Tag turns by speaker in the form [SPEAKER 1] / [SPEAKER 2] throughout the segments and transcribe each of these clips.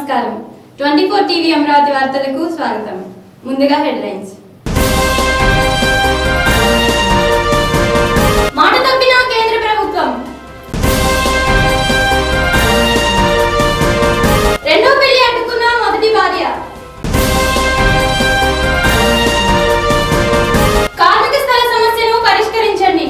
[SPEAKER 1] నమస్కారం twenty four TV Amaravati వార్తలకు స్వాగతం ముందుగా హెడ్లైన్స్ మాట తప్పిన కేంద్ర ప్రభుత్వం రెండో పెళ్లి అడ్డుకున్న మొదటి భార్య కార్మిక స్థల సమస్యను పరిష్కరించండి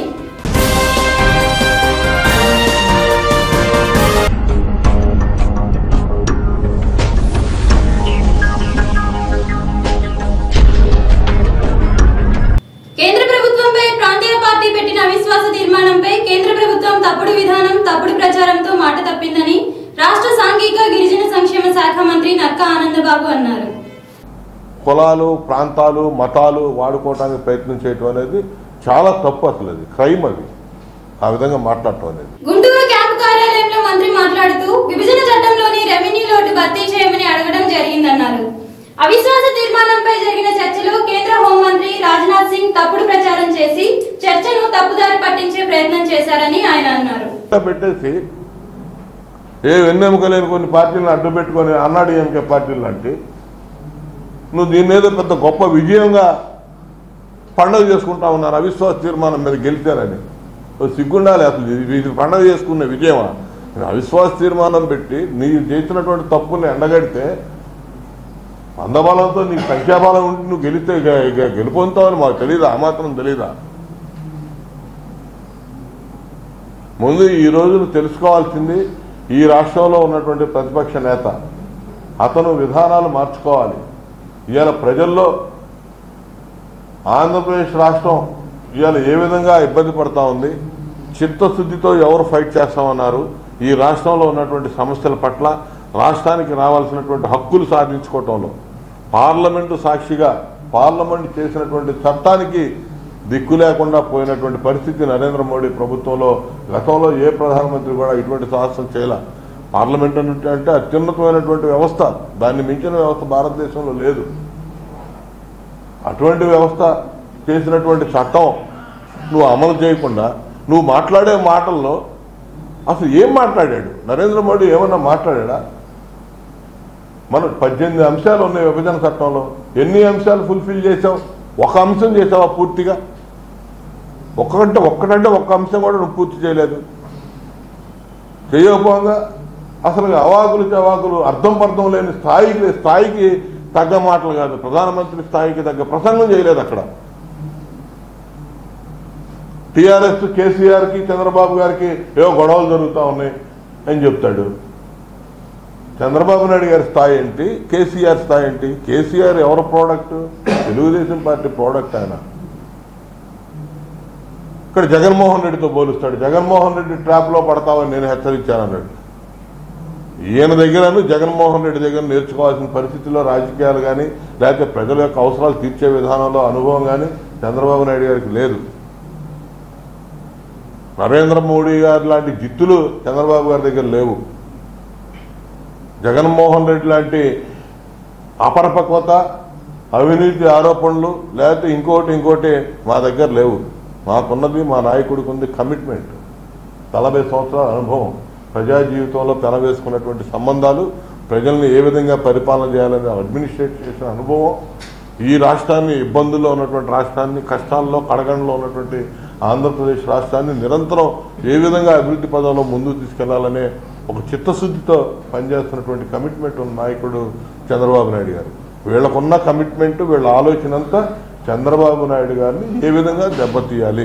[SPEAKER 1] కేంద్ర ప్రభుత్వంపై ప్రాంతీయ పార్టీ పెట్టిన అవిశ్వాస తీర్మానంపై కేంద్ర ప్రభుత్వం తప్పుడు విధానం తప్పుడు ప్రచారంతో మాట తప్పిందని రాష్ట్ర సాంఘిక గిరిజన సంక్షేమ శాఖ మంత్రి నక్కా ఆనందబాబు అన్నారు
[SPEAKER 2] కులాలు ప్రాంతాలు మతాలు వాడుకోవడానికి ప్రయత్నం చేయటం అనేది చాలా తప్పు అసలు అది క్రైమ్ అది ఆ విధంగా మాట్లాడటం అనేది
[SPEAKER 1] గుంటూరు క్యాంపు కార్యాలయంలో మంత్రి మాట్లాడుతూ విభజన చట్టంలోని రెవెన్యూ లోటు భర్తీ చేయమని అడగడం జరిగిందన్నారు అవిశ్వాస తీర్మానంపై జరిగిన చర్చలో కేంద్ర హోంమంత్రి రాజ్నాథ్ సింగ్ తప్పుడు ప్రచారం చేసి చర్చను తప్పుదారి పట్టించే ప్రయత్నం చేశారని ఆయన అన్నారు
[SPEAKER 2] ఇట్లా పెట్టేసి ఏ వెన్నెముక లేని కొన్ని పార్టీలను అడ్డు పెట్టుకొని అన్నాడీఎంకే పార్టీలు లాంటి నువ్వు దీని ఏదో పెద్ద గొప్ప విజయంగా పండగ చేసుకుంటా ఉన్నారు అవిశ్వాస తీర్మానం మీద గెలిచారని ఓ సిగ్గుండాలి అసలు ఇది ఇది పండగ చేసుకునే విజయమా అవిశ్వాస తీర్మానం పెట్టి నీ చేసినటువంటి తప్పుని ఎండగడితే అందబలంతో నీకు సంఖ్యాబలం ఉండి నువ్వు గెలిస్తే గె- గె- గెలుపొందుతావని మాకు తెలియదా ఆ మాత్రం తెలియదా ముందు ఈ రోజును తెలుసుకోవాల్సింది ఈ రాష్ట్రంలో ఉన్నటువంటి ప్రతిపక్ష నేత అతను విధానాలు మార్చుకోవాలి ఇవాళ ప్రజల్లో ఆంధ్రప్రదేశ్ రాష్ట్రం ఇవాళ ఏ విధంగా ఇబ్బంది పడతా ఉంది చిత్తశుద్ధితో ఎవరు ఫైట్ చేస్తామన్నారు ఈ రాష్ట్రంలో ఉన్నటువంటి సమస్యల పట్ల రాష్ట్రానికి రావాల్సినటువంటి హక్కులు సాధించుకోవటంలో పార్లమెంటు సాక్షిగా పార్లమెంట్ చేసినటువంటి చట్టానికి దిక్కు లేకుండా పోయినటువంటి పరిస్థితి నరేంద్ర మోడీ ప్రభుత్వంలో గతంలో ఏ ప్రధానమంత్రి కూడా ఇటువంటి సాహసం చేయాల పార్లమెంట్ అంటే అంటే అత్యున్నతమైనటువంటి వ్యవస్థ దాన్ని మించిన వ్యవస్థ భారతదేశంలో లేదు అటువంటి వ్యవస్థ చేసినటువంటి చట్టం నువ్వు అమలు చేయకుండా నువ్వు మాట్లాడే మాటల్లో అసలు ఏం మాట్లాడాడు నరేంద్ర మోడీ ఏమన్నా మాట్లాడా మన పద్దెనిమిది అంశాలు ఉన్నాయి విభజన చట్టంలో ఎన్ని అంశాలు ఫుల్ఫిల్ చేసావు ఒక అంశం చేసావా పూర్తిగా ఒక్కకంటే ఒక్కటంటే ఒక్క అంశం కూడా నువ్వు పూర్తి చేయలేదు చేయకపోగా అసలు అవాకులు చవాకులు అర్థం పర్థం లేని స్థాయికి స్థాయికి తగ్గ మాటలు కాదు ప్రధానమంత్రి స్థాయికి తగ్గ ప్రసంగం చేయలేదు అక్కడ టీఆర్ఎస్ కేసీఆర్ కి చంద్రబాబు గారికి ఏవో గొడవలు జరుగుతూ ఉన్నాయి అని చెప్తాడు చంద్రబాబు నాయుడు గారి స్థాయి ఏంటి కేసీఆర్ స్థాయి ఏంటి కేసీఆర్ ఎవరి ప్రోడక్ట్ తెలుగుదేశం పార్టీ ప్రోడక్ట్ ఆయన ఇక్కడ జగన్మోహన్ రెడ్డితో పోలుస్తాడు జగన్మోహన్ రెడ్డి ట్రాప్ లో పడతావని నేను హెచ్చరించాను అన్నాడు ఈయన దగ్గరను జగన్మోహన్ రెడ్డి దగ్గర నేర్చుకోవాల్సిన పరిస్థితుల్లో రాజకీయాలు కానీ లేకపోతే ప్రజల యొక్క అవసరాలు తీర్చే విధానంలో అనుభవం కానీ చంద్రబాబు నాయుడు గారికి లేదు నరేంద్ర మోడీ గారు లాంటి జిత్తులు చంద్రబాబు గారి దగ్గర లేవు జగన్మోహన్ రెడ్డి లాంటి అపరపక్వత అవినీతి ఆరోపణలు లేకపోతే ఇంకోటి ఇంకోటి మా దగ్గర లేవు మాకున్నది మా నాయకుడికి ఉంది కమిట్మెంట్ నలభై సంవత్సరాల అనుభవం ప్రజా జీవితంలో పెనవేసుకున్నటువంటి సంబంధాలు ప్రజల్ని ఏ విధంగా పరిపాలన చేయాలనే అడ్మినిస్ట్రేట్ చేసిన అనుభవం ఈ రాష్ట్రాన్ని ఇబ్బందుల్లో ఉన్నటువంటి రాష్ట్రాన్ని కష్టాల్లో కడగంలో ఉన్నటువంటి ఆంధ్రప్రదేశ్ రాష్ట్రాన్ని నిరంతరం ఏ విధంగా అభివృద్ధి పదంలో ముందుకు తీసుకెళ్లాలనే ఒక చిత్తశుద్ధితో పనిచేస్తున్నటువంటి కమిట్మెంట్ ఉన్న నాయకుడు చంద్రబాబు నాయుడు గారు వీళ్ళకున్న కమిట్మెంట్ వీళ్ళ ఆలోచన అంతా చంద్రబాబు నాయుడు గారిని ఏ విధంగా దెబ్బతీయాలి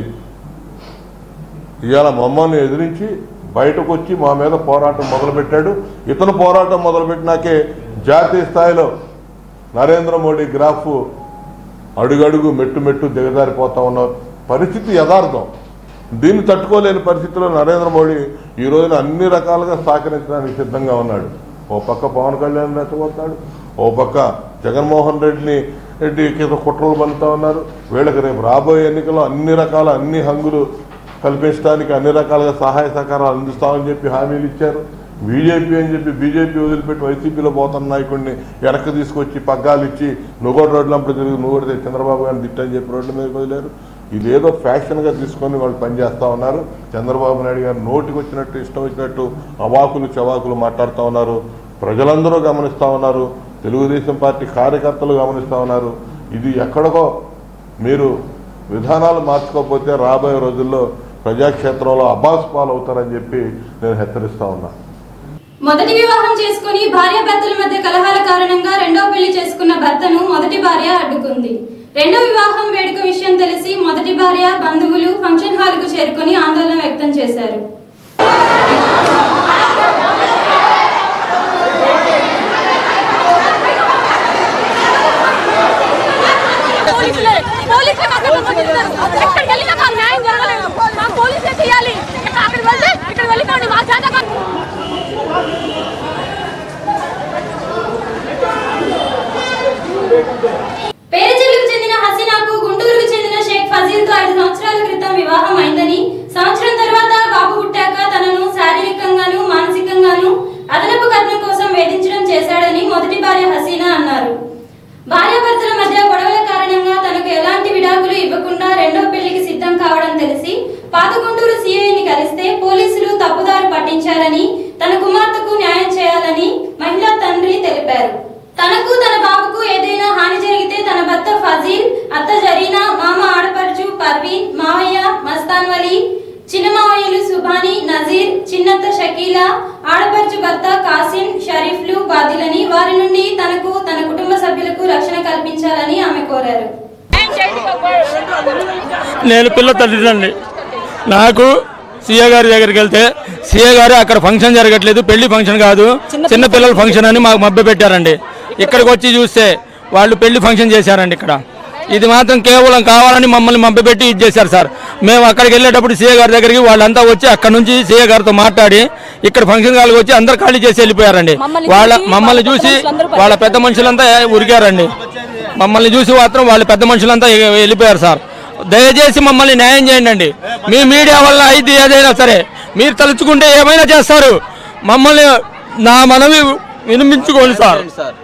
[SPEAKER 2] ఇవాళ మమ్మల్ని ఎదిరించి బయటకు వచ్చి మా మీద పోరాటం మొదలుపెట్టాడు ఇతను పోరాటం మొదలుపెట్టినాకే జాతీయ స్థాయిలో నరేంద్ర మోడీ గ్రాఫ్ అడుగడుగు మెట్టు మెట్టు దిగజారిపోతా ఉన్న పరిస్థితి యథార్థం దీన్ని తట్టుకోలేని పరిస్థితిలో నరేంద్ర మోడీ ఈ రోజున అన్ని రకాలుగా సహకరించడానికి సిద్ధంగా ఉన్నాడు ఓ పక్క పవన్ కళ్యాణ్ రెచ్చగొడతాడు ఓ పక్క జగన్మోహన్ రెడ్డిని రెడ్డి కింద కుట్రలు పలుతా ఉన్నారు వీళ్ళకి రేపు రాబోయే ఎన్నికల్లో అన్ని రకాల అన్ని హంగులు కల్పించడానికి అన్ని రకాలుగా సహాయ సహకారాలు అందిస్తామని చెప్పి హామీలు ఇచ్చారు బీజేపీ అని చెప్పి బీజేపీ వదిలిపెట్టి వైసీపీలో పోతున్న నాయకుడిని వెనక్కి తీసుకొచ్చి పగ్గాలు ఇచ్చి నువ్వు కూడా రోడ్లంపడి తిరిగి నువ్వు కూడా చంద్రబాబు గారిని తిట్టని చెప్పి రోడ్ల మీద వదిలేరు ఇదేదో ఫ్యాషన్గా తీసుకొని వాళ్ళు పనిచేస్తా ఉన్నారు చంద్రబాబు నాయుడు గారు నోటికి వచ్చినట్టు ఇష్టం వచ్చినట్టు అవాకులు చవాకులు మాట్లాడుతూ ఉన్నారు ప్రజలందరూ గమనిస్తూ ఉన్నారు తెలుగుదేశం పార్టీ కార్యకర్తలు గమనిస్తూ ఉన్నారు ఇది ఎక్కడికో మీరు విధానాలు మార్చుకోకపోతే రాబోయే రోజుల్లో ప్రజాక్షేత్రంలో అబాస్ పాలవుతారని చెప్పి నేను హెచ్చరిస్తా ఉన్నా
[SPEAKER 1] మొదటి వివాహం చేసుకుని భార్యాభర్తల మధ్య కలహాల కారణంగా రెండో పెళ్లి చేసుకున్న భర్తను మొదటి భార్య అడ్డుకుంది రెండో వివాహం వేడుక విషయం తెలిసి మొదటి భార్య బంధువులు ఫంక్షన్ హాల్ కు చేరుకుని ఆందోళన వ్యక్తం చేశారు
[SPEAKER 3] పోలీసులే పోలీసులే మాకు సంబంధించారు ఎక్కడికి వెళ్ళినా మాకు న్యాయం జరగలేదు మా పోలీసులే చేయాలి అక్కడికి వెళ్తే ఇక్కడ వెళ్ళిపోండి మా చేత కాదు.
[SPEAKER 1] పేరచెల్లుకు చెందిన హసీనాకు గుంటూరుకు చెందిన షేక్ ఫజీల్ తో ఐదు సంవత్సరాల క్రితం వివాహం అయిందని సంవత్సరం తర్వాత బాబు పుట్టాక తనను శారీరకంగాను మానసికంగాను అదనపు కట్నం కోసం వేధించడం చేశాడని మొదటి భార్య హసీనా అన్నారు భార్యాభర్తల మధ్య గొడవల కారణంగా తనకు ఎలాంటి విడాకులు ఇవ్వకుండా రెండో పెళ్లికి సిద్ధం కావడం తెలిసి పాత గుంటూరు సీఐని కలిస్తే పోలీసులు తప్పుదారి పట్టించారని తన కుమార్తెకు న్యాయం చేయాలని మహిళా తండ్రి తెలిపారు తనకు తన బాబుకు ఏదైనా హాని జరిగితే తన భర్త ఫజీల్ అత్త జరీనా మామ ఆడపడుచు పర్వీన్ మావయ్య మస్తాన్ వలి చిన్న మావయ్యలు సుభాని నజీర్ చిన్నత్త షకీలా ఆడపడుచు భర్త కాసిం షరీఫ్లు బాధిలని వారి నుండి తనకు తన కుటుంబ సభ్యులకు రక్షణ కల్పించాలని ఆమె కోరారు
[SPEAKER 3] న్యాయం చేయండి బాబు.
[SPEAKER 4] నేను పిల్ల తల్లిదండ్రి నాకు సీఏ గారి దగ్గరికి వెళ్తే సీఏ గారు అక్కడ ఫంక్షన్ జరగట్లేదు పెళ్లి ఫంక్షన్ కాదు చిన్న పిల్లల ఫంక్షన్ అని మాకు మభ్య పెట్టారండి ఇక్కడికి వచ్చి చూస్తే వాళ్ళు పెళ్లి ఫంక్షన్ చేశారండి ఇక్కడ ఇది మాత్రం కేవలం కావాలని మమ్మల్ని మభ్యపెట్టి ఇది చేశారు సార్ మేము అక్కడికి వెళ్ళేటప్పుడు సీఏ గారి దగ్గరికి వాళ్ళంతా వచ్చి అక్కడ నుంచి సీఏ గారితో మాట్లాడి ఇక్కడ ఫంక్షన్ హాల్కి వచ్చి అందరు ఖాళీ చేసి వెళ్ళిపోయారండి
[SPEAKER 3] మమ్మల్ని
[SPEAKER 4] వాళ్ళ
[SPEAKER 3] చూసి
[SPEAKER 4] మమ్మల్ని
[SPEAKER 3] వాళ్ళ
[SPEAKER 4] చూసి
[SPEAKER 3] పెద్ద మనుషులందరూ
[SPEAKER 4] వాళ్ళ పెద్ద మనుషులంతా ఉరికారండి మమ్మల్ని చూసి మాత్రం వాళ్ళ పెద్ద మనుషులంతా వెళ్ళిపోయారు సార్ దయచేసి మమ్మల్ని న్యాయం చేయండి అండి మీ మీడియా వల్ల అయితే ఏదైనా సరే మీరు తలుచుకుంటే ఏమైనా చేస్తారు మమ్మల్ని నా మనవి వినిపించుకోండి సార్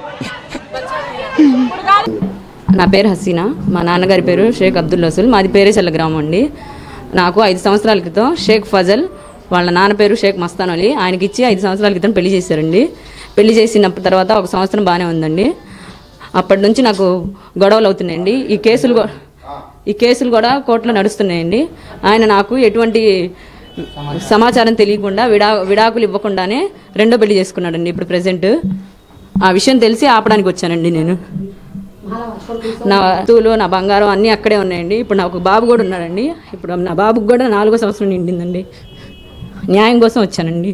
[SPEAKER 5] నా పేరు హసీనా మా నాన్నగారి పేరు షేక్ అబ్దుల్ రసూల్ మాది పేరేచల్ల గ్రామం అండి నాకు ఐదు సంవత్సరాల క్రితం షేక్ ఫజల్ వాళ్ళ నాన్న పేరు షేక్ మస్తాన్ అలీ ఆయనకి ఇచ్చి ఐదు సంవత్సరాల క్రితం పెళ్లి చేశారండి పెళ్లి చేసిన తర్వాత ఒక సంవత్సరం బాగానే ఉందండి అప్పటి నుంచి నాకు గొడవలు అవుతున్నాయండి ఈ కేసులు కూ- ఈ కేసులు కూడా కోర్టులో నడుస్తున్నాయండి ఆయన నాకు ఎటువంటి సమాచారం తెలియకుండా విడా విడాకులు ఇవ్వకుండానే రెండో పెళ్లి చేసుకున్నాడండి ఇప్పుడు ప్రజెంట్ ఆ విషయం తెలిసి ఆపడానికి వచ్చానండి నేను నా వస్తువులు నా బంగారం అన్నీ అక్కడే ఉన్నాయండి ఇప్పుడు నాకు బాబు కూడా ఉన్నాడండి ఇప్పుడు నా బాబుకి కూడా నాలుగో సంవత్సరం నిండిందండి న్యాయం కోసం వచ్చానండి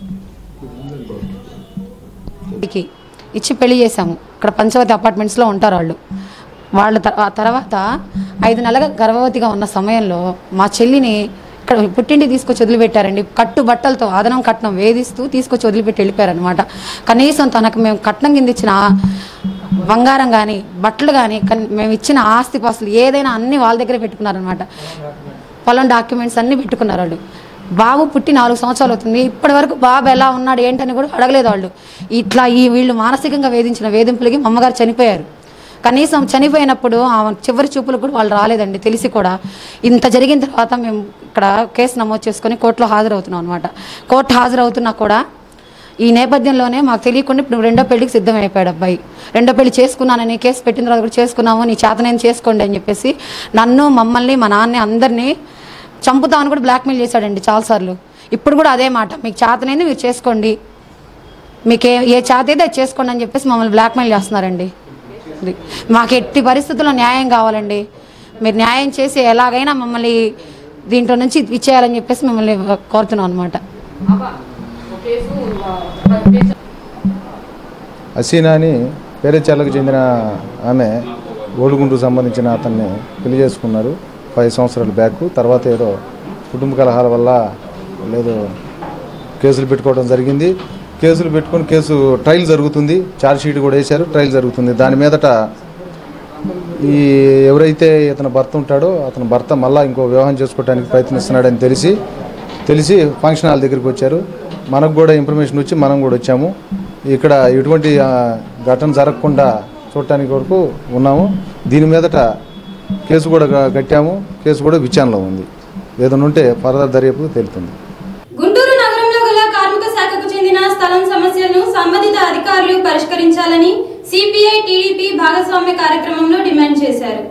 [SPEAKER 6] కి ఇచ్చి పెళ్లి చేశాము ఇక్కడ పంచవతి అపార్ట్మెంట్స్లో ఉంటారు వాళ్ళు వాళ్ళ త- ఆ తర్వాత ఐదు నెలల గర్భవతిగా ఉన్న సమయంలో మా చెల్లిని ఇక్కడ పుట్టింటి తీసుకొచ్చి వదిలిపెట్టారండి కట్టు బట్టలతో అదనం కట్నం వేధిస్తూ తీసుకొచ్చి వదిలిపెట్టి వెళ్ళిపోయారనమాట కనీసం తనకు మేము కట్నం కింద ఇచ్చిన బంగారం కానీ బట్టలు కానీ మేము ఇచ్చిన ఆస్తి పాస్తులు ఏదైనా అన్ని వాళ్ళ దగ్గరే పెట్టుకున్నారనమాట పొలం డాక్యుమెంట్స్ అన్నీ పెట్టుకున్నారు వాళ్ళు బాబు పుట్టి నాలుగు సంవత్సరాలు అవుతుంది ఇప్పటి వరకు బాబు ఎలా ఉన్నాడు ఏంటని కూడా అడగలేదు వాళ్ళు ఇట్లా ఈ వీళ్ళు మానసికంగా వేధించిన వేధింపులకి మా అమ్మగారు చనిపోయారు కనీసం చనిపోయినప్పుడు ఆ చివరి చూపులు కూడా వాళ్ళు రాలేదండి తెలిసి కూడా ఇంత జరిగిన తర్వాత మేము ఇక్కడ కేసు నమోదు చేసుకొని కోర్టులో హాజరవుతున్నాం అనమాట కోర్టు హాజరవుతున్నా కూడా ఈ నేపథ్యంలోనే మాకు తెలియకుండా ఇప్పుడు రెండో పెళ్లికి సిద్ధమైపోయాడు అబ్బాయి రెండో పెళ్లి చేసుకున్నానని కేసు పెట్టిన తర్వాత కూడా చేసుకున్నాము నీ చేతనేం చేసుకోండి అని చెప్పేసి నన్ను మమ్మల్ని మా నాన్నని అందరినీ చంపుతామని కూడా బ్లాక్మెయిల్ చేశాడండి చాలాసార్లు ఇప్పుడు కూడా అదే మాట మీకు చేతనైంది మీరు చేసుకోండి మీకు ఏ ఏ చేత అయితే అది చేసుకోండి అని చెప్పేసి మమ్మల్ని బ్లాక్మెయిల్ చేస్తున్నారండి ఇది. మాకు ఎట్టి పరిస్థితుల్లో న్యాయం కావాలండి మీరు న్యాయం చేసి ఎలాగైనా మమ్మల్ని దీంట్లో నుంచి ఇచ్చేయాలని చెప్పేసి మిమ్మల్ని కోరుతున్నాం అనమాట
[SPEAKER 7] హసీనా అని పేరెచ్చాలకు చెందిన ఆమె ఓడుగుంటూ సంబంధించిన అతన్ని పెళ్లి చేసుకున్నారు పది సంవత్సరాల బ్యాక్ తర్వాత ఏదో కుటుంబ కలహాల వల్ల లేదు కేసులు పెట్టుకోవడం జరిగింది కేసులు పెట్టుకొని కేసు ట్రయల్ జరుగుతుంది ఛార్జ్ షీట్ కూడా వేశారు ట్రయల్ జరుగుతుంది దాని మీదట ఈ ఎవరైతే ఇతను భర్త ఉంటాడో అతని భర్త మళ్ళా ఇంకో వివాహం చేసుకోవడానికి ప్రయత్నిస్తున్నాడని తెలిసి తెలిసి ఫంక్షన్ హాల్ దగ్గరికి వచ్చారు మనకు కూడా ఇన్ఫర్మేషన్ వచ్చి మనం కూడా వచ్చాము ఇక్కడ ఎటువంటి ఆ, ఘటన జరగకుండా చూడటానికి వరకు ఉన్నాము దీని మీదట కేసు కూడా క- కట్టాము కేసు కూడా విచారణలో ఉంది ఏదైనా ఉంటే ఫర్దర్ దర్యాప్తు తెలుపుతుంది
[SPEAKER 1] గుంటూరు నగరంలో గల కార్మిక శాఖకు చెందిన స్థలం సమస్యలను సంబంధిత పరిష్కరించాలని సిపిఐ టీడీపీ భాగస్వామ్య కార్యక్రమంలో డిమాండ్ చేశారు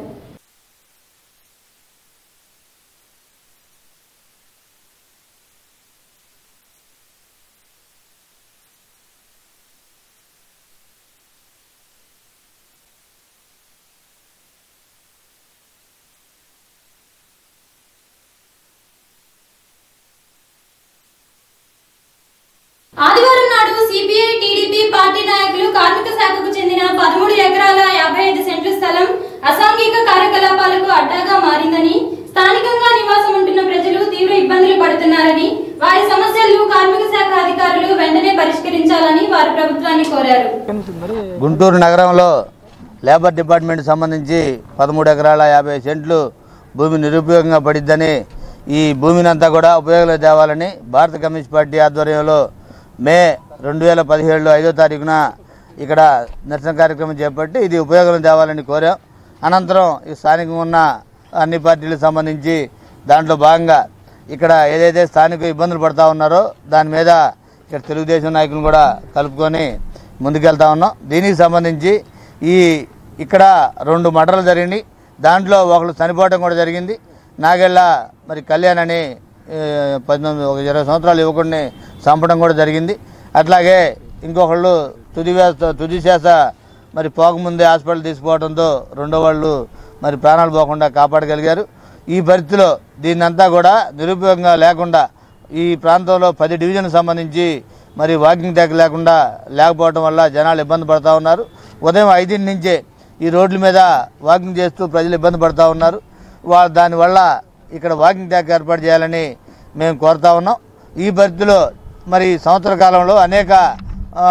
[SPEAKER 1] ఆదివారం నాడు సిపిఐ టీడీపీ పార్టీ నాయకులు కార్మిక శాఖకు చెందిన పదమూడు ఎకరాల యాభై ఐదు సెంట్ల స్థలం అసాంఘిక కార్యకలాపాలకు అడ్డాగా మారిందని స్థానికంగా నివాసం ఉంటున్న ప్రజలు తీవ్ర ఇబ్బందులు పడుతున్నారని వారి సమస్యలను కార్మిక శాఖ అధికారులు వెంటనే పరిష్కరించాలని వారు ప్రభుత్వాన్ని కోరారు
[SPEAKER 8] గుంటూరు నగరంలో లేబర్ డిపార్ట్మెంట్ సంబంధించి పదమూడు ఎకరాల యాభై సెంట్లు భూమి నిరుపయోగంగా పడిద్దని ఈ భూమిని అంతా కూడా ఉపయోగంలో తేవాలని భారత కమ్యూనిస్ట్ పార్టీ ఆధ్వర్యంలో మే రెండు వేల పదిహేడులో ఐదో తారీఖున ఇక్కడ నిరసన కార్యక్రమం చేపట్టి ఇది ఉపయోగంలో తేవాలని కోరాం అనంతరం ఈ స్థానికంగా ఉన్న అన్ని పార్టీలకు సంబంధించి దాంట్లో భాగంగా ఇక్కడ ఏదైతే స్థానిక ఇబ్బందులు పడతా ఉన్నారో దాని మీద ఇక్కడ తెలుగుదేశం నాయకులను కూడా కలుపుకొని ముందుకెళ్తా ఉన్నాం దీనికి సంబంధించి ఈ ఇక్కడ రెండు మటర్లు జరిగినాయి దాంట్లో ఒకళ్ళు చనిపోవడం కూడా జరిగింది నాగెళ్ళ మరి కళ్యాణ్ అని ఏ, పద్దెనిమిది ఒక ఇరవై సంవత్సరాలు యువకుడిని చంపడం కూడా జరిగింది అట్లాగే ఇంకొకళ్ళు తుది వేస్త తుది చేస మరి పోకముందే హాస్పిటల్ తీసుకుపోవడంతో రెండో వాళ్ళు మరి ప్రాణాలు పోకుండా కాపాడగలిగారు ఈ పరిస్థితిలో దీన్నంతా కూడా నిరుపయోగంగా లేకుండా ఈ ప్రాంతంలో పది డివిజన్ సంబంధించి మరి వాకింగ్ ట్యాక్ లేకుండా లేకపోవడం వల్ల జనాలు ఇబ్బంది పడతా ఉన్నారు ఉదయం ఐదింటి నుంచే ఈ రోడ్ల మీద వాకింగ్ చేస్తూ ప్రజలు ఇబ్బంది పడతా ఉన్నారు వా దానివల్ల ఇక్కడ వాకింగ్ ట్యాక్ ఏర్పాటు చేయాలని మేము కోరుతా ఉన్నాం ఈ పరిస్థితిలో మరి ఈ సంవత్సర కాలంలో అనేక ఆ,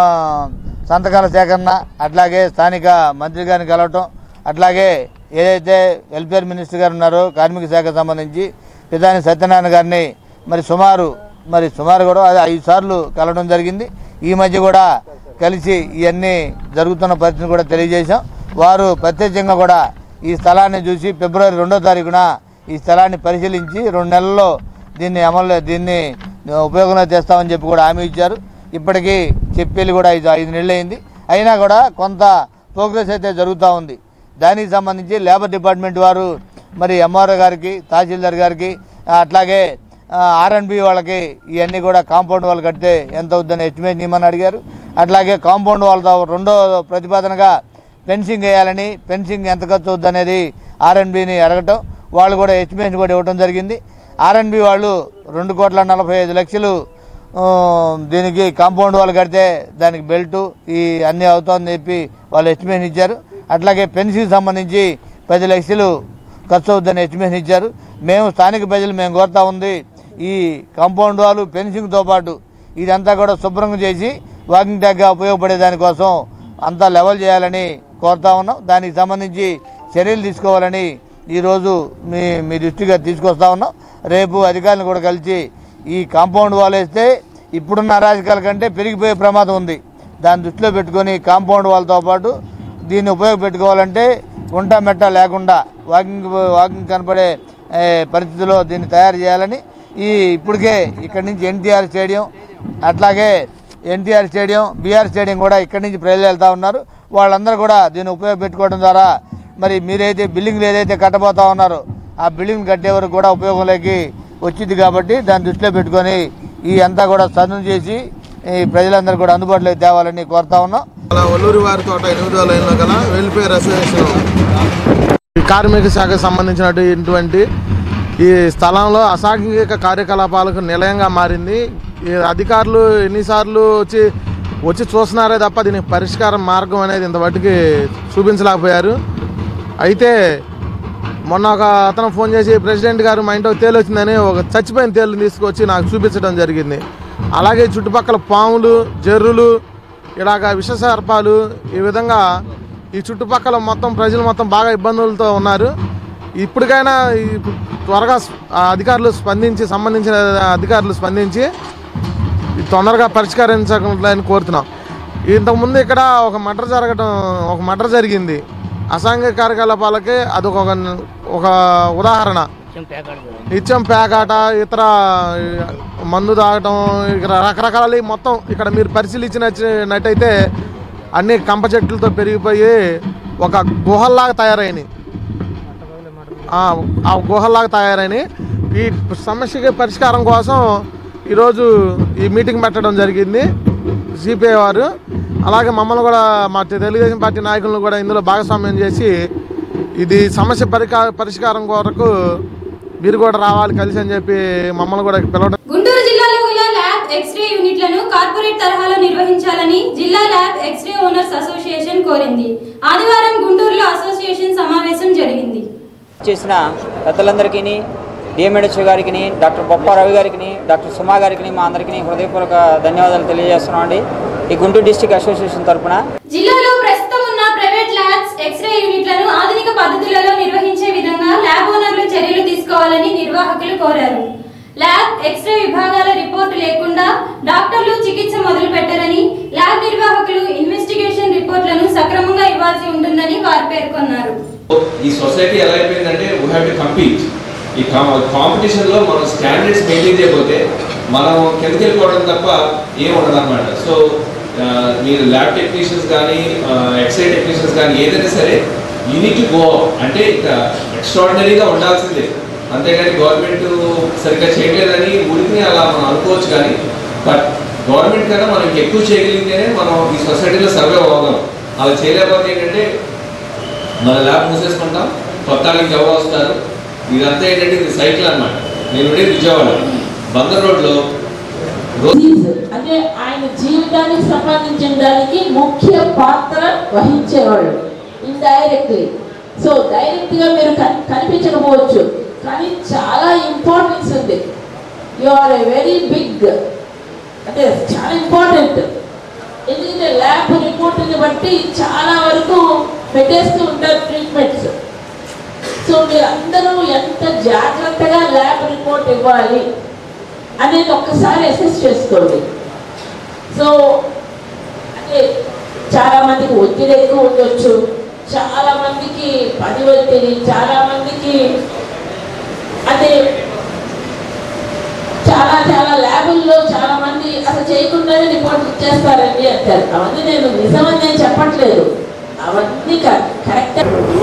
[SPEAKER 8] సంతకాల సేకరణ అట్లాగే స్థానిక మంత్రి గారిని కలవటం అట్లాగే ఏదైతే వెల్ఫేర్ మినిస్టర్ గారు ఉన్నారో కార్మిక శాఖకు సంబంధించి పితాని సత్యనారాయణ గారిని మరి సుమారు మరి సుమారు కూడా అది ఐదు సార్లు కలవడం జరిగింది ఈ మధ్య కూడా కలిసి ఇవన్నీ జరుగుతున్న పరిస్థితిని కూడా తెలియజేశాం వారు ప్రత్యేకంగా కూడా ఈ స్థలాన్ని చూసి ఫిబ్రవరి రెండో తారీఖున ఈ స్థలాన్ని పరిశీలించి రెండు నెలల్లో దీన్ని అమలు దీన్ని ఉపయోగంలో తెస్తామని చెప్పి కూడా హామీ ఇచ్చారు ఇప్పటికీ చెప్పేది కూడా ఐదు ఐదు నెలలు అయింది అయినా కూడా కొంత ప్రోగ్రెస్ అయితే జరుగుతూ ఉంది దానికి సంబంధించి లేబర్ డిపార్ట్మెంట్ వారు మరి ఎంఆర్ఓ గారికి తహసీల్దార్ గారికి ఆ, అట్లాగే ఆర్ఎన్బి వాళ్ళకి ఇవన్నీ కూడా కాంపౌండ్ వాళ్ళు కడితే ఎంత అవుద్దని ఎస్టిమేట్ ఇవ్వమని అడిగారు అట్లాగే కాంపౌండ్ వాళ్ళతో రెండో ప్రతిపాదనగా ఫెన్సింగ్ వేయాలని ఫెన్సింగ్ ఎంత ఖర్చు అవుద్ది అనేది ఆర్ఎన్బిని అడగటం వాళ్ళు కూడా ఎస్టిమేషన్ కూడా ఇవ్వడం జరిగింది ఆర్ఎన్బి వాళ్ళు రెండు కోట్ల నలభై ఐదు లక్షలు ఆ, దీనికి కాంపౌండ్ వాళ్ళు కడితే దానికి బెల్ట్ ఈ అన్నీ అవుతుందని చెప్పి వాళ్ళు ఎస్టిమేషన్ ఇచ్చారు అట్లాగే పెన్షన్ సంబంధించి పది లక్షలు ఖర్చు అవుతుందని ఎస్టిమేషన్ ఇచ్చారు మేము స్థానిక ప్రజలు మేము కోరుతా ఉంది ఈ కాంపౌండ్ వాళ్ళు ఫెన్సింగ్తో పాటు ఇదంతా కూడా శుభ్రంగా చేసి వాకింగ్ ట్యాగ్గా ఉపయోగపడే దానికోసం అంతా లెవెల్ చేయాలని కోరుతా ఉన్నాం దానికి సంబంధించి చర్యలు తీసుకోవాలని ఈరోజు మీ మీ దృష్టిగా తీసుకొస్తా ఉన్నాం రేపు అధికారులను కూడా కలిసి ఈ కాంపౌండ్ వాల్ వేస్తే ఇప్పుడున్న అరాజకాల కంటే పెరిగిపోయే ప్రమాదం ఉంది దాన్ని దృష్టిలో పెట్టుకొని కాంపౌండ్ వాళ్ళతో పాటు దీన్ని ఉపయోగపెట్టుకోవాలంటే గుంట మెట్ట లేకుండా వాకింగ్ వాకింగ్ కనపడే ఏ, పరిస్థితిలో దీన్ని తయారు చేయాలని ఈ ఇప్పటికే ఇక్కడి నుంచి ఎన్టీఆర్ స్టేడియం అట్లాగే ఎన్టీఆర్ స్టేడియం బీఆర్ స్టేడియం కూడా ఇక్కడి నుంచి ప్రజలు వెళ్తా ఉన్నారు వాళ్ళందరూ కూడా దీన్ని ఉపయోగపెట్టుకోవడం ద్వారా మరి మీరైతే బిల్డింగ్లు ఏదైతే కట్టబోతా ఉన్నారో ఆ బిల్డింగ్ కట్టే వరకు కూడా ఉపయోగంలోకి వచ్చింది కాబట్టి దాన్ని దృష్టిలో పెట్టుకొని ఈ అంతా కూడా సదును చేసి ఈ ప్రజలందరూ కూడా అందుబాటులోకి తేవాలని కోరుతా ఉన్నాం
[SPEAKER 9] అలా ఒల్లూరి వారి తోట ఎనిమిదో లైన్లో గల వెల్ఫేర్ అసోసియేషన్ ఈ కార్మిక శాఖకు సంబంధించినటువంటి ఈ స్థలంలో అసాంఘిక కార్యకలాపాలకు నిలయంగా మారింది ఈ అధికారులు ఎన్నిసార్లు వచ్చి వచ్చి చూస్తున్నారే తప్ప దీనికి పరిష్కారం మార్గం అనేది ఇంతవరకు చూపించలేకపోయారు అయితే మొన్న ఒక అతను ఫోన్ చేసి ప్రెసిడెంట్ గారు మా ఇంట్లో తేలు వచ్చిందని ఒక చచ్చిపోయిన తేలు తీసుకొచ్చి నాకు చూపించడం జరిగింది అలాగే చుట్టుపక్కల పాములు జర్రులు ఇలాగ విష సర్పాలు ఈ విధంగా ఈ చుట్టుపక్కల మొత్తం ప్రజలు మొత్తం బాగా ఇబ్బందులతో ఉన్నారు ఇప్పటికైనా ఈ త్వరగా స్- ఆ అధికారులు స్పందించి సంబంధించిన అధికారులు స్పందించి ఇది తొందరగా పరిష్కరించాలని కోరుతున్నాం ఇంతకుముందు ఇక్కడ ఒక మటర్ జరగటం ఒక మటర్ జరిగింది అసాంఘిక కార్యకలాపాలకి అదొక ఒక ఉదాహరణ నిత్యం పేకాట ఇతర ఈ, మందు తాగటం ఇక్కడ రకరకాల మొత్తం ఇక్కడ మీరు పరిశీలించినట్టయితే అన్ని కంప చెట్లతో పెరిగిపోయి ఒక గుహల్లాగా తయారైనవి ఆ ఆ గుహల్లాగా తయారైనవి ఈ సమస్యకి పరిష్కారం కోసం ఈరోజు ఈ మీటింగ్ పెట్టడం జరిగింది సిపిఐ వారు అలాగే మమ్మల్ని కూడా మా తెలుగుదేశం పార్టీ నాయకులను కూడా ఇందులో భాగస్వామ్యం చేసి ఇది సమస్య పరికా పరిష్కారం కొరకు మీరు కూడా రావాలి కలిసి అని చెప్పి మమ్మల్ని కూడా పిలవడం
[SPEAKER 1] గుంటూరు జిల్లాలో గల ల్యాబ్ ఎక్స్రే యూనిట్లను కార్పొరేట్ తరహాలో నిర్వహించాలని జిల్లా ల్యాబ్ ఎక్స్రే ఓనర్స్ అసోసియేషన్ కోరింది ఆదివారం గుంటూరులో అసోసియేషన్ సమావేశం జరిగింది
[SPEAKER 10] చేసిన పెద్దలందరికీ డిఎంఎడ్హెచ్ గారికి డాక్టర్ బొప్ప రవి గారికి డాక్టర్ సుమా గారికి మా అందరికీ హృదయపూర్వక ధన్యవాదాలు తెలియజేస్తున్నాం అండి ఈ గుంటూరు డిస్టిక్ అసోసియేషన్ తరఫున
[SPEAKER 1] జిల్లాలో ప్రస్తుతం ఉన్న ప్రైవేట్ ల్యాబ్స్ ఎక్స్రే యూనిట్లను ఆధునిక పద్ధతులలో నిర్వహించే విధంగా ల్యాబ్ ఓనర్లు చర్యలు తీసుకోవాలని నిర్వాహకులు కోరారు ల్యాబ్ ఎక్స్రే విభాగాల రిపోర్టు లేకుండా డాక్టర్లు చికిత్స మొదలు పెట్టరని ల్యాబ్ నిర్వాహకులు ఇన్వెస్టిగేషన్ రిపోర్ట్లను సక్రమంగా ఇవ్వాల్సి ఉంటుందని వారు పేర్కొన్నారు
[SPEAKER 11] ఈ సొసైటీ ఎలా అయిపోయిందంటే వీ హ్యావ్ టు కంపీట్ ఈ కాంపిటీషన్లో మనం స్టాండర్డ్స్ మెయింటైన్ చేయకపోతే మనం కిందకి వెళ్ళిపోవడం తప్ప ఏం ఉండదు అనమాట సో మీరు ల్యాబ్ టెక్నీషియన్స్ కానీ ఎక్స్రే టెక్నీషియన్స్ కానీ ఏదైనా సరే యూనిట్ టు గో అంటే ఇంకా ఎక్స్ట్రాడినరీగా ఉండాల్సిందే అంతేగాని గవర్నమెంట్ సరిగ్గా చేయలేదని ఊరికి అలా మనం అనుకోవచ్చు కానీ బట్ గవర్నమెంట్ కన్నా మనం ఎక్కువ చేయగలిగితేనే మనం ఈ సొసైటీలో సర్వే అవ్వగలం అలా చేయలేకపోతే ఏంటంటే మన ల్యాబ్ మూసేసుకుంటాం కొత్త వాళ్ళకి ఎవరు వస్తారు ఇదంతా ఏంటంటే ఇది సైకిల్ అన్నమాట నేను ఉండేది విజయవాడ బందర్ రోడ్లో
[SPEAKER 12] అంటే ఆయన జీవితానికి సంబంధించిన దానికి ముఖ్య పాత్ర వహించేవాళ్ళు ఇండైరెక్ట్లీ సో డైరెక్ట్ గా మీరు కన్- కనిపించకపోవచ్చు కానీ చాలా ఇంపార్టెన్స్ ఉంది you are a very big అంటే చాలా ఇంపార్టెంట్ ఎందుకంటే ల్యాబ్ రిపోర్ట్ని బట్టి చాలా వరకు పెట్టేస్తూ ఉంటారు ట్రీట్మెంట్స్ సో మీరు అందరూ ఎంత జాగ్రత్తగా ల్యాబ్ రిపోర్ట్ ఇవ్వాలి అనేది ఒక్కసారి అసెస్ చేసుకోండి సో అంటే చాలా మందికి ఒత్తిడి ఎక్కువ ఉండొచ్చు చాలా మందికి పని ఒత్తిడి చాలా మందికి అంటే చాలా చాలా ల్యాబుల్లో చాలా మంది అసలు చేయకుండానే రిపోర్ట్ ఇచ్చేస్తారండి అంటారు అవన్నీ నేను నిజమని నేను చెప్పట్లేదు అవన్నీ correct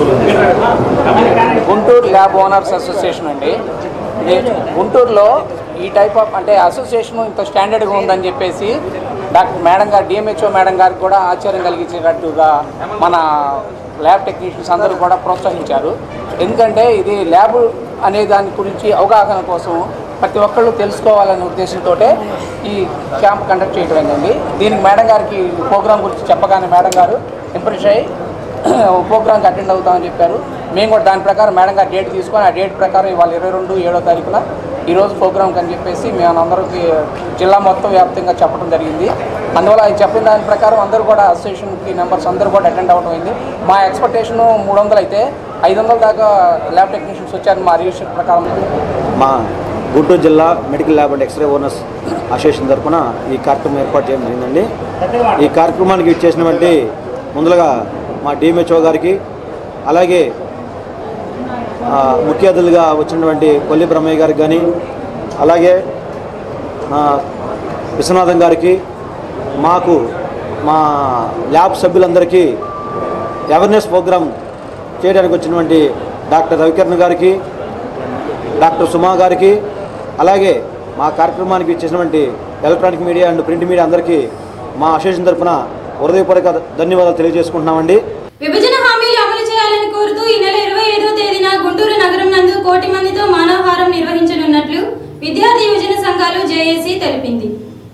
[SPEAKER 10] Guntur lab owners association అండి ఇది గుంటూరులో ఈ టైప్ ఆఫ్ అంటే అసోసియేషన్ ఇంత స్టాండర్డ్గా ఉందని చెప్పేసి డాక్టర్ మేడం గారు డిఎంహెచ్ఓ మేడం గారికి కూడా ఆశ్చర్యం కలిగించేటట్టుగా మన ల్యాబ్ టెక్నీషియన్స్ అందరూ కూడా ప్రోత్సహించారు ఎందుకంటే ఇది ల్యాబ్ అనే దాని గురించి అవగాహన కోసం ప్రతి ఒక్కళ్ళు తెలుసుకోవాలనే ఉద్దేశంతో ఈ క్యాంప్ కండక్ట్ చేయడం అయిందండి దీనికి మేడం గారికి ప్రోగ్రామ్ గురించి చెప్పగానే మేడం గారు ఇంప్రెస్ అయ్యి ప్రోగ్రామ్కి అటెండ్ అవుతామని చెప్పారు మేము కూడా దాని ప్రకారం మేడం గారు డేట్ తీసుకొని ఆ డేట్ ప్రకారం ఇవాళ ఇరవై రెండు ఏడో తారీఖున ఈరోజు ప్రోగ్రామ్కి అని చెప్పేసి మేము అందరికి జిల్లా మొత్తం వ్యాప్తంగా చెప్పడం జరిగింది అందువల్ల ఆయన చెప్పిన దాని ప్రకారం అందరూ కూడా అసోసియేషన్కి మెంబర్స్ అందరూ కూడా అటెండ్ అవ్వడం అయింది మా ఎక్స్పెక్టేషన్ మూడు వందలు అయితే ఐదు వందల దాకా ల్యాబ్ టెక్నీషియన్స్ వచ్చారు మా రిజిస్టర్ ప్రకారం
[SPEAKER 13] మా గుంటూరు జిల్లా medical lab and X ray owners association తరఫున ఈ కార్యక్రమం ఏర్పాటు చేయడం జరిగిందండి ఈ కార్యక్రమానికి ఇచ్చేసినటువంటి ముందుగా మా డిఎంహెచ్ఓ గారికి అలాగే ఆ, ముఖ్య అతిథులుగా వచ్చినటువంటి కొల్లి బ్రహ్మయ్య గారికి కానీ అలాగే ఆ, విశ్వనాథం గారికి మాకు మా ల్యాబ్ సభ్యులందరికీ అవేర్నెస్ ప్రోగ్రామ్ చేయడానికి వచ్చినటువంటి డాక్టర్ రవికిరణ్ గారికి డాక్టర్ సుమా గారికి అలాగే మా కార్యక్రమానికి ఇచ్చేసినటువంటి electronic media and print media అందరికీ మా అసోసియేషన్ తరఫున హృదయపూర్వక ధన్యవాదాలు తెలియజేసుకుంటున్నామండి
[SPEAKER 1] విభజన హామీలు అమలు చేయాలని కోరుతూ ఈ నెల ఇరవై ఐదో తేదీన గుంటూరు నగరం నందు కోటి మందితో మానవహారం నిర్వహించనున్నట్లు విద్యార్థి యువజన సంఘాలు జేఏసీ తెలిపింది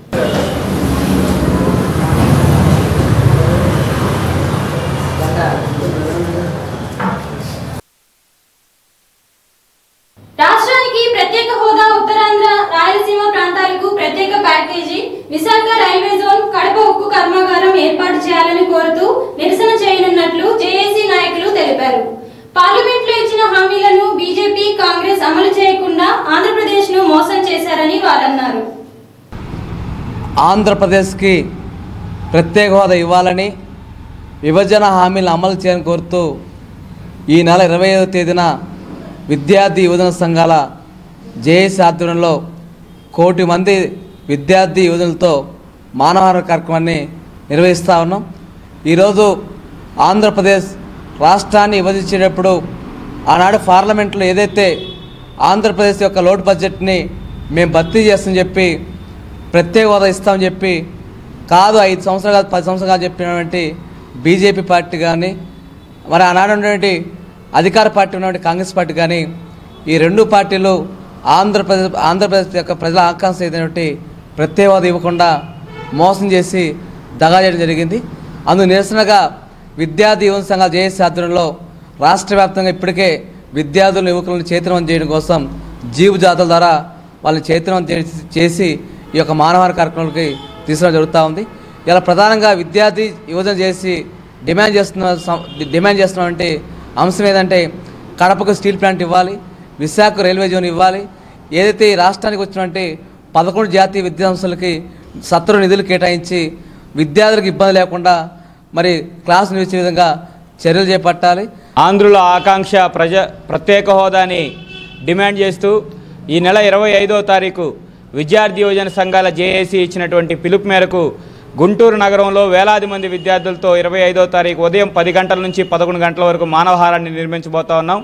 [SPEAKER 1] రాష్ట్రానికి ప్రత్యేక హోదా ఉత్తరాంధ్ర రాయలసీమ ప్రాంతాలకు ప్రత్యేక package Visakha railway zone Kadapa ఉక్కు కర్మాగారం ఏర్పాటు చేయాలని కోరుతూ నిరసన చేయనున్నట్లు జేఏసీ నాయకులు తెలిపారు పార్లమెంట్ లో ఇచ్చిన హామీలను బీజేపీ కాంగ్రెస్ అమలు చేయకుండా ఆంధ్రప్రదేశ్ ను మోసం చేశారని వారన్నారు
[SPEAKER 14] ఆంధ్రప్రదేశ్కి ప్రత్యేక హోదా ఇవ్వాలని విభజన హామీలను అమలు చేయని కోరుతూ ఈ నెల ఇరవై ఐదవ తేదీన విద్యార్థి యువజన సంఘాల జేఏసీ ఆధ్వర్యంలో కోటి మంది విద్యార్థి యువజనులతో మానవహార కార్యక్రమాన్ని నిర్వహిస్తూ ఉన్నాం ఈరోజు ఆంధ్రప్రదేశ్ రాష్ట్రాన్ని విభజించేటప్పుడు ఆనాడు పార్లమెంట్లో ఏదైతే ఆంధ్రప్రదేశ్ యొక్క లోటు బడ్జెట్ని మేము భర్తీ చేస్తామని చెప్పి ప్రత్యేక హోదా ఇస్తామని చెప్పి కాదు ఐదు సంవత్సరాలు కాదు పది సంవత్సరాలు కాదు చెప్పినటువంటి బీజేపీ పార్టీ కానీ మరి ఆనాడు ఉన్నటువంటి అధికార పార్టీ ఉన్నటువంటి కాంగ్రెస్ పార్టీ కానీ ఈ రెండు పార్టీలు ఆంధ్రప్రదేశ్ ఆంధ్రప్రదేశ్ యొక్క ప్రజల ఆకాంక్ష ఏదైనటువంటి ప్రత్యేక హోదా ఇవ్వకుండా మోసం చేసి దగా చేయడం జరిగింది అందుకు నిరసనగా విద్యార్థి యువత సంఘాల జేఏసీ ఆధ్వర్యంలో రాష్ట్ర వ్యాప్తంగా ఇప్పటికే విద్యార్థులను యువకులను చైతన్యవంతం చేయడం కోసం జీవు జాతల ద్వారా వాళ్ళని చైతన్యవంతం చేసి- చేసి ఈ యొక్క మానవహార కార్యక్రమాలకి తీసుకురావడం జరుగుతూ ఉంది ఇలా ప్రధానంగా విద్యార్థి యువజన చేసి డిమాండ్ చేస్తున్న సం- డిమాండ్ చేస్తున్నటువంటి అంశం ఏదంటే కడపకు స్టీల్ ప్లాంట్ ఇవ్వాలి విశాఖ రైల్వే జోన్ ఇవ్వాలి ఏదైతే ఈ రాష్ట్రానికి వచ్చినటువంటి పదకొండు జాతీయ విద్యా సంస్థలకి సత్వర నిధులు కేటాయించి విద్యార్థులకు ఇబ్బంది లేకుండా మరి క్లాస్ నిర్వహించే విధంగా చర్యలు చేపట్టాలి
[SPEAKER 15] ఆంధ్రుల ఆకాంక్ష ప్రజ ప్రత్యేక హోదాని డిమాండ్ చేస్తూ ఈ నెల ఇరవై ఐదో తారీఖు విద్యార్థి యోజన సంఘాల జేఏసీ ఇచ్చినటువంటి పిలుపు మేరకు గుంటూరు నగరంలో వేలాది మంది విద్యార్థులతో ఇరవై ఐదో తారీఖు ఉదయం పది గంటల నుంచి పదకొండు గంటల వరకు మానవహారాన్ని నిర్మించబోతా ఉన్నాం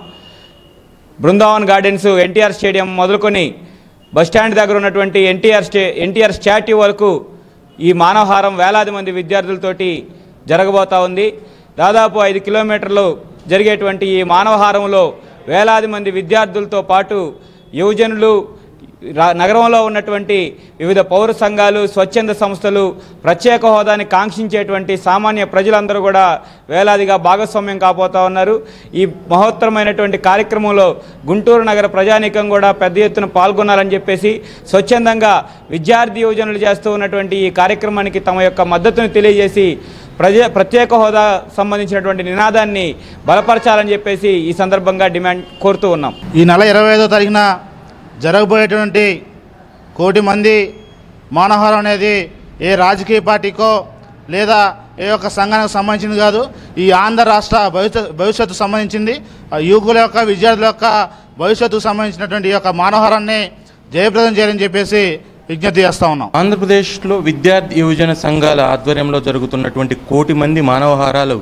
[SPEAKER 15] బృందావన్ గార్డెన్స్ ఎన్టీఆర్ స్టేడియం మొదలుకొని బస్టాండ్ దగ్గర ఉన్నటువంటి ఎన్టీఆర్ స్టే ఎన్టీఆర్ స్టాట్యూ వరకు ఈ మానవహారం వేలాది మంది విద్యార్థులతోటి జరగబోతా ఉంది దాదాపు ఐదు కిలోమీటర్లు జరిగేటువంటి ఈ మానవహారంలో వేలాది మంది విద్యార్థులతో పాటు యువజనులు రా- నగరంలో ఉన్నటువంటి వివిధ పౌర సంఘాలు స్వచ్ఛంద సంస్థలు ప్రత్యేక హోదాని కాంక్షించేటువంటి సామాన్య ప్రజలందరూ కూడా వేలాదిగా భాగస్వామ్యం కాబోతా ఉన్నారు ఈ మహోత్తరమైనటువంటి కార్యక్రమంలో గుంటూరు నగర ప్రజానీకం కూడా పెద్ద ఎత్తున పాల్గొనాలని చెప్పేసి స్వచ్ఛందంగా విద్యార్థి యువజనులు చేస్తూ ఉన్నటువంటి ఈ కార్యక్రమానికి తమ యొక్క మద్దతును తెలియజేసి ప్రజ ప్రత్యేక హోదా సంబంధించినటువంటి నినాదాన్ని బలపరచాలని చెప్పేసి ఈ సందర్భంగా డిమాండ్ కోరుతూ ఉన్నాం
[SPEAKER 16] ఈ నెల ఇరవై ఐదో తారీఖున జరగబోయేటువంటి కోటి మంది మానవహారం అనేది ఏ రాజకీయ పార్టీకో లేదా ఏ ఒక్క సంఘానికి సంబంధించింది కాదు ఈ ఆంధ్ర రాష్ట్ర భవిష్యత్ భవిష్యత్తు సంబంధించింది ఆ యువకుల యొక్క విద్యార్థుల యొక్క భవిష్యత్తుకు సంబంధించినటువంటి ఈ యొక్క మానవహారాన్ని జయప్రదం చేయాలని చెప్పేసి విజ్ఞప్తి చేస్తా ఉన్నాం
[SPEAKER 17] ఆంధ్రప్రదేశ్లో విద్యార్థి యువజన సంఘాల ఆధ్వర్యంలో జరుగుతున్నటువంటి కోటి మంది మానవహారాలు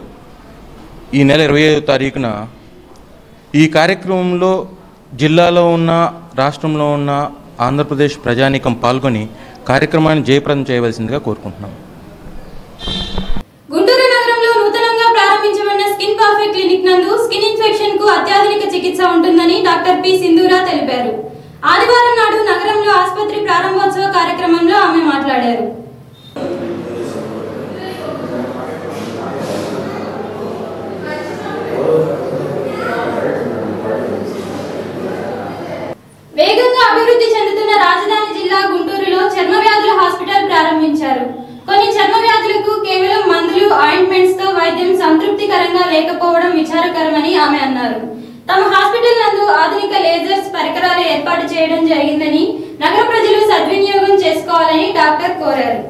[SPEAKER 17] ఈ నెల ఇరవై ఐదో తారీఖున ఈ కార్యక్రమంలో జిల్లాలో ఉన్న రాష్ట్రంలో ఉన్న ఆంధ్రప్రదేశ్ ప్రజానీకం పాల్గొని కార్యక్రమాన్ని జయప్రదం చేయవలసిందిగా కోరుకుంటున్నాం
[SPEAKER 1] గుంటూరు నగరంలో నూతనంగా ప్రారంభించబడిన స్కిన్ పర్ఫెక్ట్ క్లినిక్ నందు స్కిన్ ఇన్ఫెక్షన్ కు అత్యాధునిక చికిత్స ఉంటుందని డాక్టర్ పి సింధూరా తెలిపారు ఆదివారం నాడు నగరంలో ఆసుపత్రి ప్రారంభోత్సవ కార్యక్రమంలో ఆమె మాట్లాడారు వేగంగా అభివృద్ధి చెందుతున్న రాజధాని జిల్లా గుంటూరులో చర్మ వ్యాధుల హాస్పిటల్ ప్రారంభించారు కొన్ని చర్మ వ్యాధులకు కేవలం మందులు ఆయింట్మెంట్స్ తో వైద్యం సంతృప్తికరంగా లేకపోవడం విచారకరమని ఆమె అన్నారు తమ హాస్పిటల్ నందు ఆధునిక లేజర్స్ పరికరాలు ఏర్పాటు చేయడం జరిగిందని నగర ప్రజలు సద్వినియోగం చేసుకోవాలని డాక్టర్ కోరారు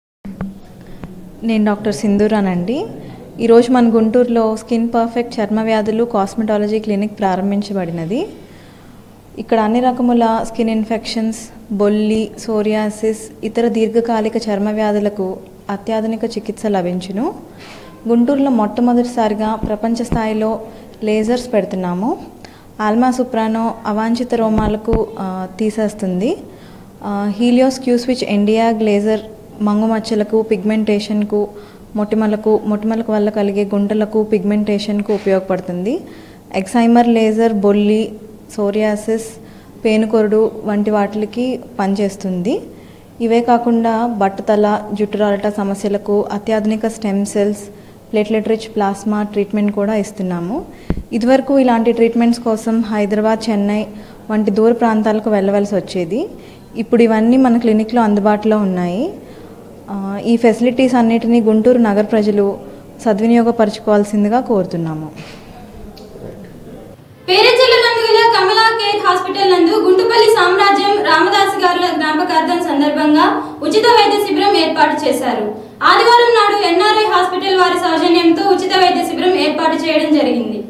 [SPEAKER 18] నేను డాక్టర్ సింధూరానండి ఈరోజు మన గుంటూరులో స్కిన్ పర్ఫెక్ట్ చర్మ వ్యాధులు కాస్మెటాలజీ క్లినిక్ ప్రారంభించబడినది ఇక్కడ అన్ని రకముల స్కిన్ ఇన్ఫెక్షన్స్ బొల్లి సోరియాసిస్ ఇతర దీర్ఘకాలిక చర్మ వ్యాధులకు అత్యాధునిక చికిత్స లభించును గుంటూరులో మొట్టమొదటిసారిగా ప్రపంచ స్థాయిలో లేజర్స్ పెడుతున్నాము ఆల్మా సుప్రానో అవాంఛిత రోమాలకు ఆ, తీసేస్తుంది ఆ, Helios Q switch ND YAG laser మంగుమచ్చలకు పిగ్మెంటేషన్కు మొటిమలకు మొటిమలకు వల్ల కలిగే గుంటలకు పిగ్మెంటేషన్కు ఉపయోగపడుతుంది ఎక్సైమర్ లేజర్ బొల్లి సోరియాసిస్ పేనుకొరుడు వంటి వాటికి పనిచేస్తుంది ఇవే కాకుండా బట్టతల జుట్టురాలట సమస్యలకు అత్యాధునిక stem cells platelet rich plasma treatment కూడా ఇస్తున్నాము ఇదివరకు ఇలాంటి ట్రీట్మెంట్స్ కోసం హైదరాబాద్ చెన్నై వంటి దూర ప్రాంతాలకు వెళ్ళవలసి వచ్చేది ఇప్పుడు ఇవన్నీ మన క్లినిక్లో అందుబాటులో ఉన్నాయి ఆ, ఈ ఫెసిలిటీస్ అన్నిటినీ గుంటూరు నగర ప్రజలు సద్వినియోగపరచుకోవాల్సిందిగా కోరుతున్నాము
[SPEAKER 1] పేరెచెల్ల నందు గల కమలా కేర్ హాస్పిటల్ నందు గుంటుపల్లి సామ్రాజ్యం రామదాస్ గారుల జ్ఞాపకార్థం సందర్భంగా ఉచిత వైద్య శిబిరం ఏర్పాటు చేశారు ఆదివారం నాడు ఎన్ఆర్ఐ హాస్పిటల్ వారి సౌజన్యంతో ఉచిత వైద్య శిబిరం ఏర్పాటు చేయడం జరిగింది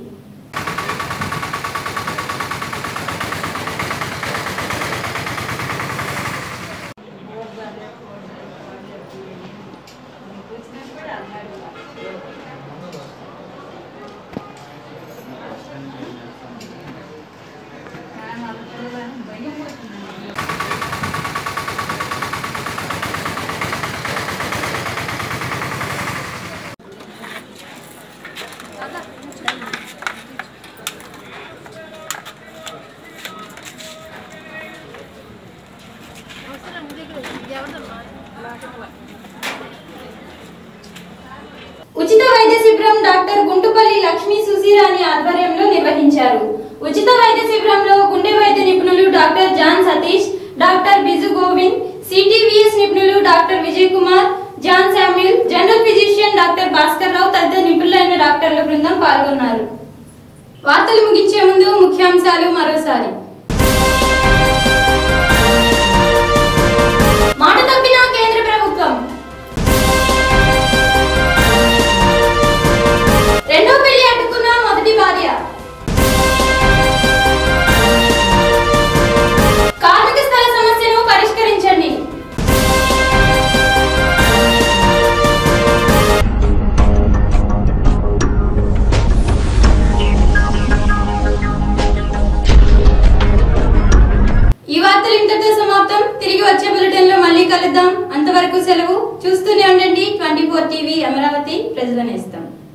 [SPEAKER 1] శిబిరం డాక్టర్ గుంటుపల్లి లక్ష్మీ సుశీరాణి ఆధ్వర్యంలో నిర్వహించారు ఉచిత వైద్య శిబిరంలో గుండె వైద్య నిపుణులు doctor John Satish doctor Biju Govind CTVS నిపుణులు doctor Vijay Kumar John Samuel general physician doctor Bhaskar Rao తదితర నిపుణులైన డాక్టర్ల బృందం పాల్గొన్నారు వార్తలు ముగించే ముందు ముఖ్యాంశాలు మరోసారి మాట తప్పిన కేంద్ర ప్రభుత్వం రెండో పెళ్లి అడ్డుకున్న మొదటి భార్య కార్మిక స్థల సమస్యను పరిష్కరించండి ఈ వార్తలు ఇంతటితో సమాప్తం తిరిగి వచ్చే బులెటిన్ లో మళ్ళీ కలుద్దాం అంతవరకు సెలవు చూస్తూనే ఉండండి ట్వంటీ ఫోర్ టీవీ అమరావతి ప్రజల నేస్తం